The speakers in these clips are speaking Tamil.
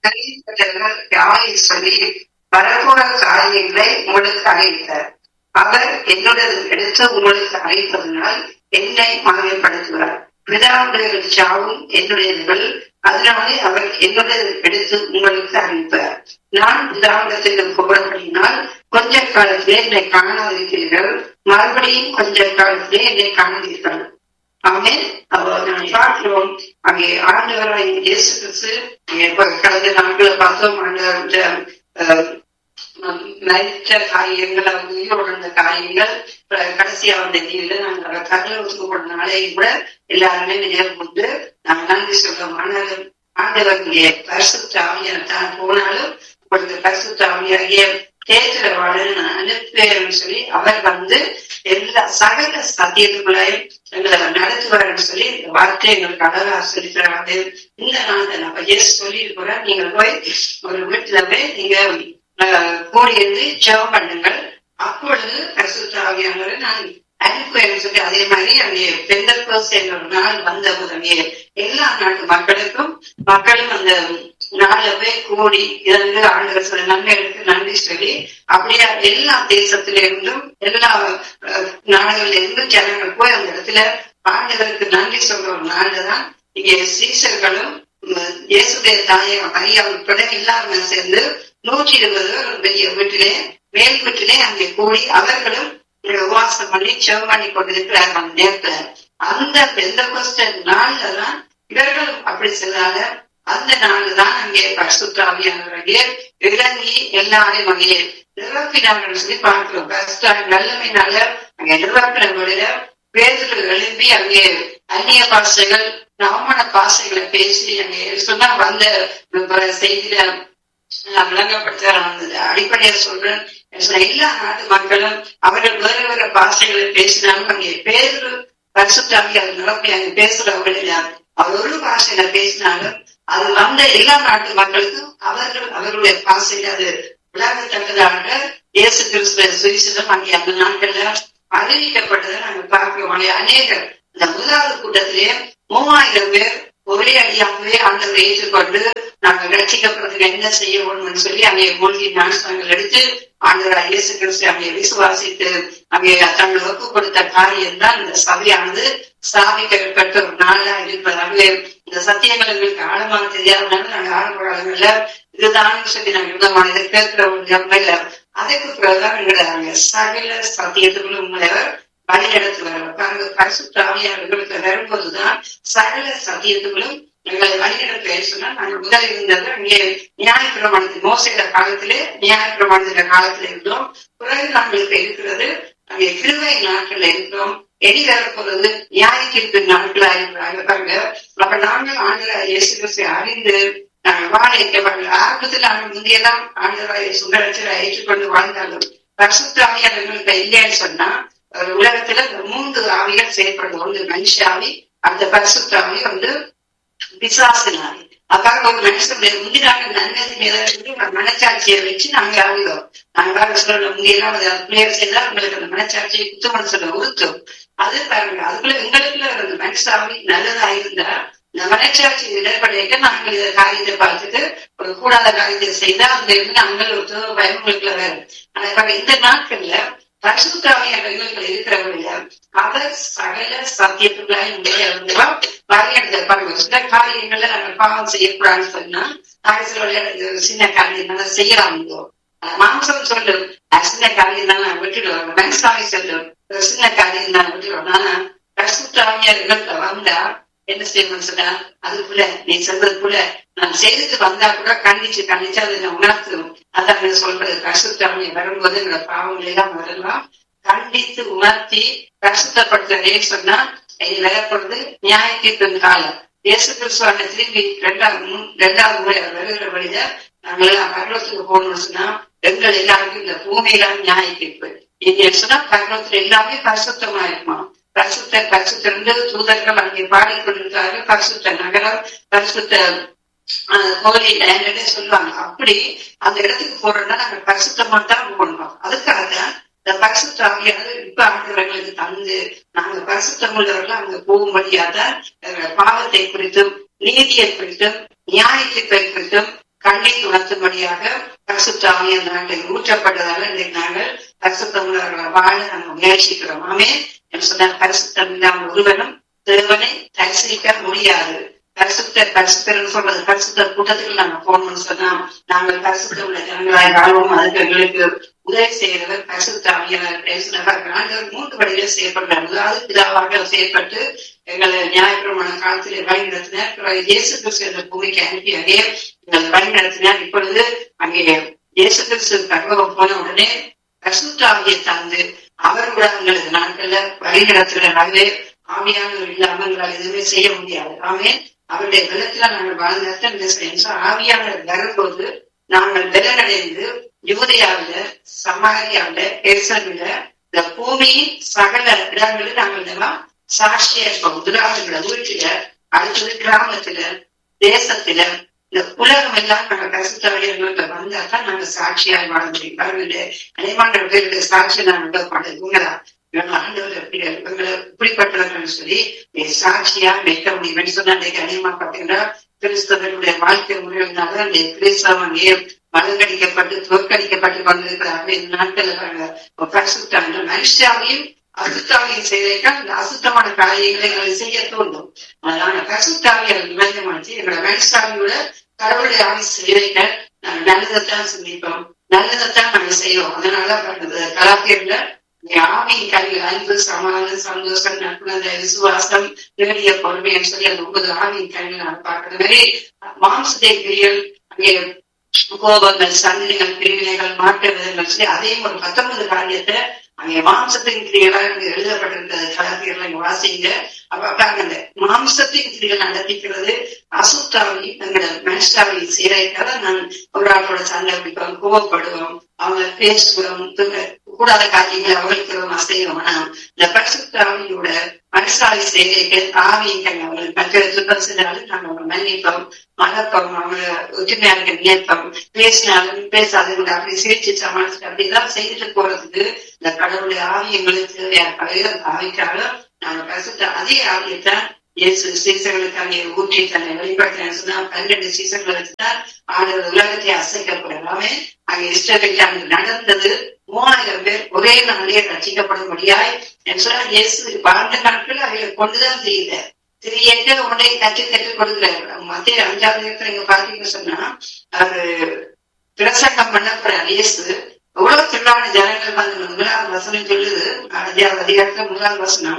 அறிவிப்பவர்கள் யாரை சொல்லி வரப்போற காரியங்களை உங்களுக்கு அறிவித்தார் அவர் என்னுடைய எடுத்து உங்களுக்கு அழைப்பதனால் என்னை மகிமைப்படுத்துவார் பிதாவுடைய சாவும் என்னுடையவர்கள் அதனாலே அவர் என்னுடைய எடுத்து உங்களுக்கு அறிவிப்பார் நான் பிதாவிடத்தில் போகிறபடினால் கொஞ்ச காலத்திலே என்னை காணாதிருக்கிறீர்கள் மறுபடியும் கொஞ்ச காலத்திலே என்னை காண்பீர்கள் ஆமே அப்போ நான் பார்க்கிறோம் அங்கே ஆண்டவராய் இயேசு கிறிஸ்து கடந்த நாட்களை பார்த்தோம் ஆண்டவர் நைச்ச காரியங்கள் அவங்க உயிரோட காரியங்கள் கடைசியா வந்த தீவிர நாங்க கடலை ஒத்துக்கொண்ட நாளையும் கூட எல்லாருமே நினைவு கொண்டு நாங்க நன்றி சொல்றோம் ஆனால் ஆண்டவருடைய பரிசுத்த ஆவியார் தான் போனாலும் உங்களுக்கு பரிசுத்த ஆவியாகிய தேர்தலவாளர் நான் அனுப்புவேன் சொல்லி அவர் வந்து எல்லா சகல சத்தியத்துக்குள்ளாயும் எங்களை நடத்துவார்னு சொல்லி இந்த வார்த்தை எங்களுக்கு அழகா சொல்லித்தராது இந்த நாள் நம்ம எஸ் சொல்லி இருக்கிறோம் நீங்க போய் ஒரு வீட்டுல போய் நீங்க கூடியிருந்து ஜெபம் பண்ணுங்கள் அப்பொழுது பரிசுத்த ஆவியானவரை நான் அனுப்புவேன் சொல்லி அதே மாதிரி அங்கே பெந்தர்கோஸ் என்ற ஒரு நாள் வந்த உதவியே எல்லா நாட்டு மக்களுக்கும் மக்களும் அந்த நாளை போய் கூடி இறந்து ஆண்டுகள் சில நன்மைகளுக்கு நன்றி சொல்லி அப்படியே எல்லா தேசத்தில இருந்தும் எல்லா நாடுகள்ல இருந்தும் ஜனங்கள் போய் அந்த இடத்துல ஆண்டுகளுக்கு நன்றி சொல்ற ஒரு நாள் தான் இங்கே சீசர்களும் இயேசுடைய தாயகம் மரியா உட்பட எல்லாருமே சேர்ந்து நூற்றி இருபது ஒரு பெரிய வீட்டிலே மேல் வீட்டிலே அங்கே கூடி அவர்களும் உபவாசம் பண்ணி செவ் பண்ணி கொண்டிருக்கிறார் அந்த நேரத்துல அந்த பெந்த நாள்ல தான் இவர்களும் அப்படி செல்லாத அந்த நாள் தான் அங்கே பரிசுத்தாவியானவர்களே இறங்கி எல்லாரையும் அங்கே நிரப்பினார்கள் சொல்லி பார்க்கிறோம் கஷ்டம் நல்லமைனால அங்கே நிரப்பினவர்களில பேதர்கள் எழுப்பி அங்கே அந்நிய பாசைகள் நவமான பாசைகளை பேசி அங்கே சொன்னா வந்த செய்தியில விளங்கப்படுத்த அடிப்படையில சொல்றேன் எல்லா நாட்டு மக்களும் அவர்கள் வேற வேற பாஷைகளை பேசினாலும் அங்கே பேரு பரிசுத்தாமி அது நிரப்பி அங்கே பேசுறவர்கள் அவர் ஒரு பாஷையில பேசினாலும் அது வந்த எல்லா நாட்டு மக்களுக்கும் அவர்கள் அவர்களுடைய பாஷையில அது விளங்கத்தக்கதாக இயேசு கிறிஸ்துவ சுவிசேஷம் அங்கே அந்த நாட்கள்ல அறிவிக்கப்பட்டதை நாங்க பார்க்கிறோம் அநேகர் இந்த முதலாவது கூட்டத்திலே மூவாயிரம் பேர் ஒரே அடியாகவே ஆண்டவரை ஏற்றுக்கொண்டு நாங்கள் ரட்சிக்கப்படுறதுக்கு என்ன செய்ய வேணும்னு சொல்லி அங்கே மூழ்கி ஞானஸ்தானங்கள் எடுத்து ஆண்டவராக இயேசு கிறிஸ்து அங்கே விசுவாசித்து அங்கே தங்கள் ஒப்பு கொடுத்த காரியம் தான் இந்த சபையானது ஸ்தாபிக்கப்பட்ட ஒரு நாளா இருக்கிறதாகவே இந்த சத்தியங்கள் எங்களுக்கு ஆழமாக தெரியாதனால நாங்க ஆரம்ப காலங்கள்ல இதுதான் சொல்லி நாங்க இருந்தோம் இதை கேட்கிற ஒரு நிலைமையில அதுக்கு பிறகுதான் எங்களை சகல சத்தியத்துக்குள்ள உங்களை வழி நடத்துவார் பரிசுத்தாவியாளர்களுக்கு வரும்போதுதான் சகல சத்தியத்துகளும் எங்களை வழிநடத்த சொன்னா நாங்கள் முதல் இருந்தது அங்கே நியாயப்பிரமாணத்தின் மோசையில காலத்திலே நியாயப்பிரமாணத்தின் காலத்துல இருந்தோம் பிறகு நாங்களுக்கு இருக்கிறது அங்கே கிருவை நாட்கள்ல இருக்கிறோம் எடி வரப்போறது நியாயத்திற்கு நாட்களா இருக்கிறாங்க பாருங்க அப்ப நாங்கள் ஆண்டுல இயேசு கிறிஸ்து அறிந்து நாங்கள் வாழ ஆரம்பத்தில் நாங்கள் முந்தையெல்லாம் ஆண்டவராய் சுந்தரத்தில் ஏற்றுக்கொண்டு வாழ்ந்தாலும் பரிசுத்தாவியாளர்களுக்கு இல்லைன்னு சொன்னா உலகத்துல மூன்று ஆவிகள் செயல்படுது ஒன்று மனுஷ ஆவி அந்த பரிசுத்தாவி வந்து பிசாசினாவி அப்பாக ஒரு மனுஷனுடைய முந்தினாக நன்மை மேல ஒரு மனச்சாட்சியை வச்சு நாங்க ஆகுதோம் நாங்க சொல்ல முந்தியெல்லாம் பிள்ளையர் செய்தா உங்களுக்கு அந்த மனச்சாட்சியை குத்தம் சொல்ல உறுத்தும் அது பாருங்க அதுக்குள்ள எங்களுக்குள்ள அந்த மனுஷாவி நல்லதா இருந்தா இந்த மனச்சாட்சி இடர்படையாக நாங்கள் இந்த காரியத்தை பார்த்துட்டு ஒரு கூடாத காரியத்தை செய்தா அதுல இருந்து நாங்கள் ஒரு பயம் உங்களுக்குள்ள வேறு ஆனா இந்த நாட்கள்ல பரிசுத்தாவியாளர்கள் இருக்கிறவங்க அவர் சகல சத்தியத்துக்குள்ளாய் உடைய இருந்தவா வரையெடுத்த பாருங்க சில காரியங்கள்ல நாங்கள் பாவம் செய்யக்கூடாதுன்னு சொன்னா நாங்கள் சில சின்ன காரியங்களை செய்யலாமோ மாம்சம் சொல்லும் சின்ன காரியம் தான் நான் விட்டுடுவாங்க மனசாமி சொல்லும் சின்ன காரியம் தான் விட்டுடுவோம் ஆனா பரிசுத்தாவியாளர்கள் வந்தா என்ன செய்யணும்னு சொன்னா அதுக்குள்ள நீ சொல்றதுக்குள்ள நான் செய்துட்டு வந்தா கூட கண்டிச்சு கண்டிச்சு அதை நான் உணர்த்தும் அதான் சொல்றது கஷ்டத்தாமி வரும்போது எங்களோட பாவங்கள் எல்லாம் வரலாம் கண்டித்து உணர்த்தி கஷ்டப்படுத்துறதே சொன்னா இது விலப்படுறது நியாயத்தீர்ப்பின் காலம் இயேசு கிறிஸ்துவான திரும்பி ரெண்டாவது ரெண்டாவது முறை வருகிற வழியில நாங்கள் எல்லாம் பரலோகத்துக்கு போகணும்னு சொன்னா எங்கள் எல்லாருக்கும் இந்த பூமியில நியாய தீர்ப்பு இங்க சொன்னா பரலோகத்துல எல்லாமே பரிசுத்தமா இருக்குமா பரிசுத்த பரிசுத்த ரெண்டு தூதர்கள் அங்கே பாடிக்கொண்டிருக்காரு பரிசுத்த நகரம் பரிசுத்த கோலி லேண்டே சொல்லுவாங்க அப்படி அந்த இடத்துக்கு போறோம்னா நாங்க பரிசுத்தமா தான் போகணும் அதுக்காக தான் இந்த பரிசுத்த ஆவியானது இப்ப ஆண்டவர்களுக்கு தந்து நாங்க பரிசுத்தம் உள்ளவர்கள் அங்க போகும்படியா தான் பாவத்தை குறித்தும் நீதியை குறித்தும் நியாயத்தை குறித்தும் கண்ணீர் உணர்த்தும்படியாக பரிசுத்தாமிய நாங்கள் ஊற்றப்பட்டதால இன்றைக்கு நாங்கள் பரிசுத்தம் உள்ளவர்களை வாழ நாங்கள் முயற்சிக்கிறோம் ஆமே என்று சொன்னால் பரிசுத்தம் இல்லாமல் ஒருவனும் தேவனை தரிசிக்க முடியாது பரிசுத்த பரிசுத்தர்னு சொல்றது பரிசுத்த கூட்டத்துக்கு நாங்க போகணும்னு சொன்னா நாங்கள் பரிசுத்த உள்ள ஜனங்களாய் வாழ்வோம் அதுக்கு எங்களுக்கு உதவி செய்கிறவர் பரிசுத்த ஆவியாளர் பேசினவர் நாங்கள் மூன்று வழியில் செயல்படுறாங்க அதாவது பிதாவாக செயல்பட்டு எங்களை ஞாயிற்றுமான காலத்திலே வழி நடத்தினார் பிறகு இயேசு கிறிஸ்து என்ற பூமிக்கு அனுப்பி அங்கே எங்களை வழி நடத்தினார் இப்பொழுது அங்கே இயேசு கிறிஸ்து பரவம் போன உடனே பரிசுத்தாவியை தந்து அவருடைய எங்களது நாட்கள்ல வழி நடத்துகிறார்களே ஆவியானவர் இல்லாமல் எங்களால் எதுவுமே செய்ய முடியாது ஆமே அவருடைய பலத்துல நாங்கள் வாழ்ந்த ஆவியானவர் வரும்போது நாங்கள் பலனடைந்து யூதையாவில சமாரியாவில எருசலேமில இந்த பூமியின் சகல இடங்களில் நாங்கள் எல்லாம் சாட்சியா இருப்போம் முதலாவது வீட்டுல அடுத்தது கிராமத்துல தேசத்துல இந்த உலகம் எல்லாம் நாங்க கருத்தவர்கள் வந்தா தான் நாங்க சாட்சியாய் வாழ முடியும் அவர்களுடைய அனைமான பேருடைய சாட்சி நாங்கள் பாடுங்களா ஆண்டவர் இவங்களை இப்படிப்பட்டவர்கள் சொல்லி சாட்சியா வைக்க முடியும் சொன்னா இன்னைக்கு அநேகமா பாத்தீங்கன்னா கிறிஸ்தவர்களுடைய வாழ்க்கை முறையினால அந்த கிறிஸ்தவம் மலங்கடிக்கப்பட்டு தோற்கடிக்கப்பட்டு கொண்டிருக்கிறார்கள் இந்த நாட்கள் பரிசுத்தாங்க மனுஷாவையும் அசுத்தாவியின் செய்தால் இந்த அசுத்தமான காரியங்களை எங்களை செய்ய தோன்றும் அதனால பரிசுத்தாவியர் நிபந்தமாச்சு எங்களோட மனுஷாவியோட கடவுளுடைய ஆவி செய்தைக்க நாங்கள் நல்லதைத்தான் சிந்திப்போம் நல்லதைத்தான் நாங்கள் செய்வோம் அதனால கலாத்தியர்ல ஆவியின் கல்வியில் அன்பு சமாதானம் சந்தோஷம் நட்புணர்ந்த விசுவாசம் நிறைய பொறுமைன்னு சொல்லி அந்த ஒன்பது ஆவியின் கல்வியில் நான் பார்க்கிற மாதிரி மாம்சத்தை கிரியல் அங்கே கோபங்கள் சந்தனைகள் பிரிவினைகள் மாற்ற விதங்கள் சொல்லி அதையும் ஒரு பத்தொன்பது காரியத்தை அங்கே மாம்சத்தின் கிரியெல்லாம் எழுதப்பட்டிருந்தது கலாத்தியெல்லாம் இங்க வாசிங்க அப்ப அந்த மாம்சத்தின் கிரிகள் நடத்திக்கிறது அசுத்தாவி எங்களோட மனுஷாவை சீராயிட்டால நான் ஒரு ஆளோட சண்டை பிடிப்போம் கோவப்படுவோம் அவங்க பேசுவோம் கூடாத காரியங்களை அவர்களுக்கு செய்வோம் ஆனா இந்த பரிசுத்தாவியோட மனுஷாவை செய்கைகள் ஆவியங்கள் அவர்கள் மற்ற துன்பம் செஞ்சாலும் நாங்கள் அவங்க மன்னிப்போம் மறப்போம் அவங்க ஒற்றுமையாக நினைப்போம் பேசினாலும் பேசாத அப்படி சிரிச்சு சமாளிச்சு அப்படிதான் செய்துட்டு போறதுக்கு இந்த கடவுளுடைய ஆவி எங்களுக்கு தேவையான ஆவிக்காக நாங்க பரிசுத்த அதே ஆவியத்தான் இயேசு சீசர்களுக்கு அங்கே ஊற்றி தன்னை வெளிப்படுத்தினார் சொன்னா பன்னெண்டு சீசர்களை வச்சுதான் ஆண்டவர் உலகத்தை அசைக்கப்படலாமே அங்கே இஷ்டத்தில் அங்கு நடந்தது மூணாயிரம் பேர் ஒரே நாளே ரசிக்கப்படும்படியாய் சொன்னா இயேசு வாழ்ந்த நாட்கள் அவைகளை கொண்டுதான் செய்யுத திரியேக்க உடனே கற்று கற்றுக் கொடுக்கிறார் மத்திய அஞ்சாவது நேரத்துல இங்க பாத்தீங்கன்னு சொன்னா அது பிரசங்கம் பண்ணப்படுற இயேசு எவ்வளவு திரளான ஜனங்கள் வந்து முதலாவது வசனம் சொல்லுது அஞ்சாவது அதிகாரத்துல முதலாவது வசனம்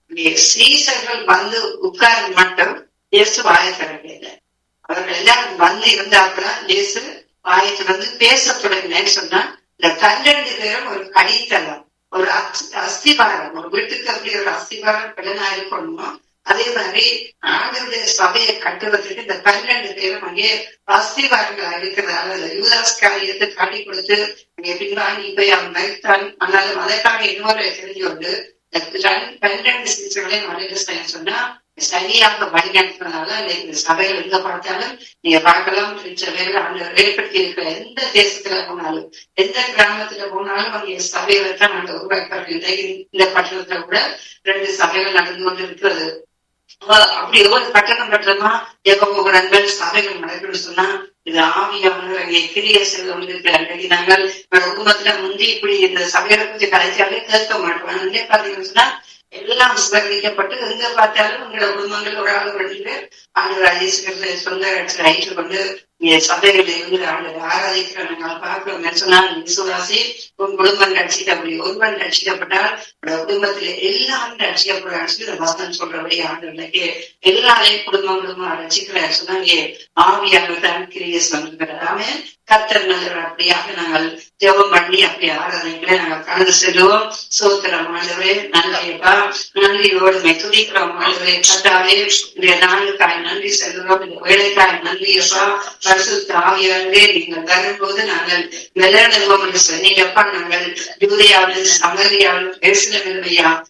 சீசர்கள் வந்து உட்கார மட்டும் இயேசு வாய தரவில்லை அவர்கள் எல்லாரும் வந்து இருந்தாப்புலாம் இயேசு வாயத்தை வந்து பேச தொடங்கினேன்னு சொன்னா இந்த பன்னெண்டு பேரும் ஒரு அடித்தளம் ஒரு அஸ்திபாரம் ஒரு வீட்டுக்கு அப்படி ஒரு அஸ்திபாரம் பிள்ளைனா இருக்கணுமோ அதே மாதிரி ஆண்டருடைய சபையை கட்டுவதற்கு இந்த பன்னெண்டு பேரும் அங்கே அஸ்திவாரங்களா இருக்கிறதால யூதாஸ் காரியத்தை காட்டி கொடுத்து அங்கே பின்வாங்கி போய் அவன் மறைத்தான் ஆனாலும் அதற்காக இன்னொரு தெரிஞ்சு கொண்டு பன்னெண்டு சீசர்களையும் மனித சொன்னா சரியாக வழிநடத்தினதால இந்த சபைகள் எங்க பார்த்தாலும் நீங்க பார்க்கலாம் சபைகள் அந்த ஏற்படுத்தி இருக்கிற எந்த தேசத்துல போனாலும் எந்த கிராமத்துல போனாலும் அங்கே சபைகளை தான் நாங்கள் உருவாக்கி இந்த பட்டணத்துல கூட ரெண்டு சபைகள் நடந்து கொண்டு இருக்கிறது அப்படி ஒவ்வொரு பட்டணம் பட்டணமா எகோபுரங்கள் சபைகள் நடக்குன்னு சொன்னா இது ஆவியானவர் அங்கே கிரிய செல்ல கொண்டிருக்கிறார்கள் நாங்கள் குடும்பத்துல முந்தி இப்படி இந்த சபைகளை பற்றி கலைச்சாலே கேட்க மாட்டோம் அங்கே பாத்தீங்கன்னு சொன்னா எல்லாம் சுவர்ணிக்கப்பட்டு எங்க பார்த்தாலும் உங்களோட குடும்பங்கள் ஒரு ஆள் ரெண்டு பேர் ஆண்டு ராஜேஸ்வரத்தை சொந்த இடத்துல ஐட்டு கொண்டு சபைகள் இருந்து ஆண்டு ஆராதிக்கிற நாங்கள் பார்க்கிறோம் சொன்னால் விசுவாசி உன் குடும்பம் ரட்சிக்கப்படி ஒருவன் ரட்சிக்கப்பட்டால் குடும்பத்துல எல்லாரும் ரட்சிக்கப்படுறான்னு சொல்லி வசனம் சொல்றபடி ஆண்டு எல்லாரையும் குடும்பங்களும் ரட்சிக்கிறார் சொன்னாங்க ஆவியாக தான் கிரிய சொல்லுகிறாமே கத்தர் நல்லவர் அப்படியாக நாங்கள் ஜெபம் பண்ணி அப்படி ஆராதனைகளை நாங்கள் கடந்து செல்வோம் சோத்திரம் ஆண்டவே நன்றியப்பா நன்றியோடு துதிக்கிறோம் ஆண்டவே கத்தாவே இந்த நாளுக்காய் நன்றி செல்கிறோம் இந்த வேலைக்காய் நன்றியப்பா பரிசுத்த ஆவியாகவே நீங்கள் வரும்போது நாங்கள் விளையாடுவோம் என்று சொன்னீங்கப்பா நாங்கள் யூரியாவில் சமரியாவில் பேசினவில்லையா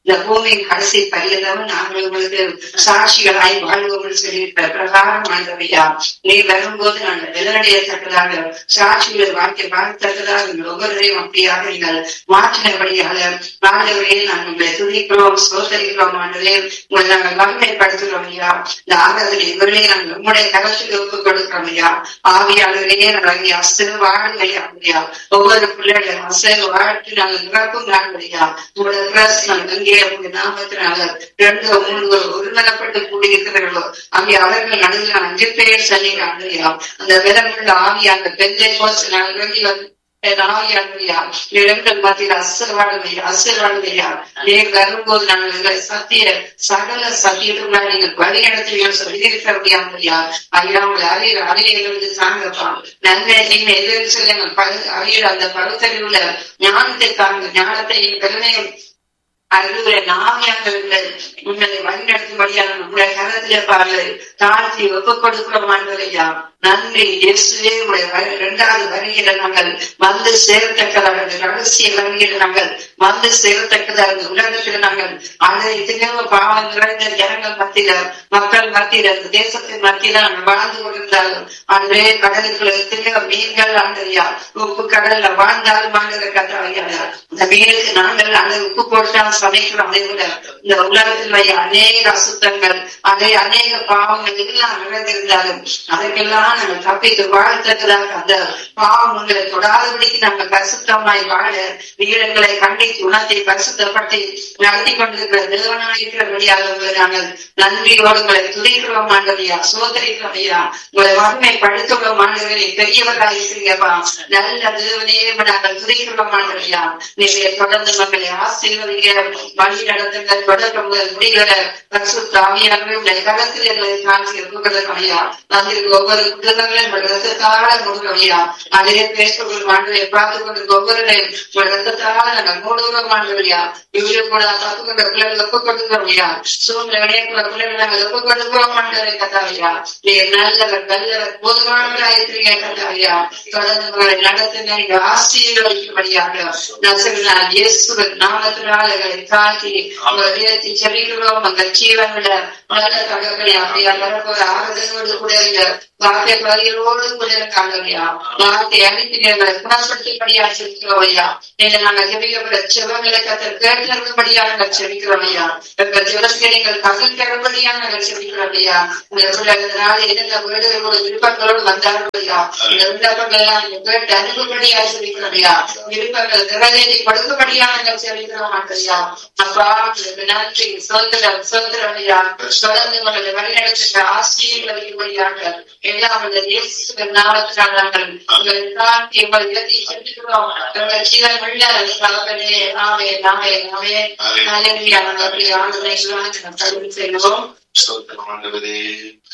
இந்த பூமியின் கடைசி பரியந்தம் நாங்கள் உங்களுக்கு சாட்சிகளாய் வாழ்வோம் சொல்லியிருக்கிற பிரகாரம் ஆண்டவையா நீ வரும்போது நாங்கள் நிலநடையத்தக்கதாக சாட்சிகள் வாழ்க்கை வாழத்தக்கதாக எங்கள் ஒவ்வொருவரையும் அப்படியாக நீங்கள் மாற்றினபடியாக ஆண்டவரே நாங்கள் உங்களை துதிக்கிறோம் சோதரிக்கிறோம் ஆண்டவரே உங்களை நாங்கள் மகிமைப்படுத்துகிறோம் ஐயா இந்த ஆராதனை இவர்களே நாங்கள் உங்களுடைய கலத்தில் ஒப்புக் கொடுக்கிறோம் ஐயா ஆவியாளர்களே நாங்கள் அங்கே அசல் வாழுங்கய்யா ஐயா ஒவ்வொரு பிள்ளைகளும் அசல் வாழ்த்து நாங்கள் நிரப்பும் நாள்களையா உங்களுடைய பிரசனம் அங்கே உங்க நாமத்தினால ரெண்டு மூணு ஒருமனப்பட்டு கூடியிருக்கிறவர்களோ அங்கே அவர்கள் நடுவில் அஞ்சு பேர் சன்னிகிறாங்க ஐயா அந்த விதமுள்ள ஆவி அந்த பெந்தை கோச நாங்கள் வெளி வந்து இடங்கள் மத்தியில் அசல்வாடுமையா அசல்வாடுமையா நீர் வரும்போது நாங்கள் எங்களை சத்திய சகல சத்தியத்துக்குள்ளா நீங்கள் வழி நடத்துவீர்கள் சொல்லி இருக்க முடியாமையா ஐயா உங்களை அறிய அறிய எங்களுக்கு தாங்கப்பா நன்மை நீங்க எதிர்த்து சொல்லுங்க அறிய அந்த பகுத்தறிவு உள்ள ஞானத்தை தாங்க ஞானத்தை பெருமையும் அறிவுரை நாமியாங்கள் உங்களை வழிநடத்தும்படியாக உங்களுடைய கரத்திலே பாரு தாழ்த்தி ஒப்புக் கொடுக்கிறோம் ஆண்டவரையா நன்றி இயேசுவே உடைய இரண்டாவது வருகிற நாங்கள் வந்து சேரத்தக்கதாக ரகசிய வருகிற நாங்கள் வந்து சேரத்தக்கதாக உலகத்தில் நாங்கள் அதை எத்தனையோ பாவம் நிறைந்த ஜனங்கள் மத்தியில மக்கள் மத்தியில இந்த தேசத்தின் மத்தியில நாங்கள் வாழ்ந்து கொண்டிருந்தாலும் அன்றே கடலுக்குள்ள எத்தனையோ மீன்கள் ஆண்டறியா உப்பு கடல்ல வாழ்ந்தாலும் ஆண்டுகிற கதாவையா இந்த மீனுக்கு நாங்கள் அந்த உப்பு போட்டால் சமைக்கிறோம் அதை விட இந்த உலகத்தில் வைய அநேக அசுத்தங்கள் அதே அநேக பாவங்கள் எல்லாம் நிறைந்திருந்தாலும் அதற்கெல்லாம் நாங்கள் தப்பித்து வாழத்தக்கதாக அந்த பாவம் உங்களை தொடாதபடிக்கு நாங்கள் பரிசுத்தமாய் வாழ வீரங்களை கண்டித்து உணர்த்தி பரிசுத்தப்பட்டு நடத்தி கொண்டிருக்கிற தேவனாக இருக்கிறபடியாக உங்களை நாங்கள் நன்றியோடு உங்களை துதிக்கிறோம் ஆண்டவையா சோதரிக்கிறோம் ஐயா உங்களை வறுமை படுத்துகிறோம் ஆண்டவரை பெரியவர்களாக இருக்கிறீங்கப்பா நல்ல தேவனே நாங்கள் துதிக்கிறோம் ஆண்டவையா நீங்க தொடர்ந்து மக்களை ஆசீர்வதிங்க வழி நடத்துங்க தொடர்பு முதல் முடிகிற பரிசுத்த ஆவியானவை உடைய கரத்தில் எங்களை காட்சி இருக்கிறது ஐயா அதில் ஒவ்வொரு குற்றங்களையும் ரத்தத்தால மூடுவையா அதே பேசுகிற ஆண்டவை பார்த்து கொண்டு ஒவ்வொருவரையும் ரத்தத்தால நாங்கள் மூடுகிறோம் ஆண்டவையா இவரு கூட பார்த்து கொண்ட பிள்ளைகள் ஒப்புக் கொடுக்கிறோம்யா சூழ்நிலை விளையாட்டுள்ள பிள்ளைகள் நாங்கள் ஒப்புக் கொடுக்கிறோம் ஆண்டவரை கதாவையா நீ நல்லவர் நல்லவர் போதுமானவராக இருக்கிறீங்க கதாவையா தொடர்ந்து உங்களை நடத்துங்க நீங்க ஆசீர்வதிக்கும்படியாக நசகனால் இயேசுவின் நாமத்தினால் எங்களை தாக்கி உங்களை உயர்த்தி செபிக்கிறோம் உங்கள் ஜீவன்ல நல்ல தகப்பனை அப்படியா வரப்போற ஆறுதலோடு கூட இருங்க வார்த்தை பதிலோடு கூட இருக்காங்கய்யா வார்த்தை அனுப்பினர்களை குணப்படுத்தும்படியா செபிக்கிறோம் ஐயா நீங்க நாங்கள் ஜெபிக்கப்பட செவங்களை கத்தர் கேட்டிருந்தபடியா நாங்கள் செபிக்கிறோம் ஐயா எங்கள் ஜெபத்தை நீங்கள் பகல் தரும்படியா நாங்கள் செபிக்கிறோம் ஐயா இந்த பிள்ளைகளால் என்னென்ன வீடுகளோட விருப்பங்களோடு வந்தார்கள் ஐயா இந்த விண்ணப்பங்கள் எல்லாம் நீங்க கேட்டு அனுப்பும்படியா செபிக்கிறோம் ஐயா விருப்பங்கள் நிறைவேற்றி கொடுக்கும்படியா நாங்கள் செபிக்கிறோம் ஐயா அப்பா உங்களுக்கு நன்றி சோதரம் சோதரம் ஐயா தொடர்ந்து உங்களை வழிநடத்துகிற ஆசிரியர்கள் வைக்கும்படியாக எல்லாம் அந்த இயேசுவின் நாமத்தினால் நாங்கள் உங்களை தாண்டி உங்களை இறத்தி செலுத்துகிறோம் உங்கள் ஜீவன் உள்ள தகப்பனே நாமே நாமே நாமே நாளே நாங்கள் அப்படி ஆண்டுகளை செய்வோம் ஸ்தோத்திரம் ஆண்டவரே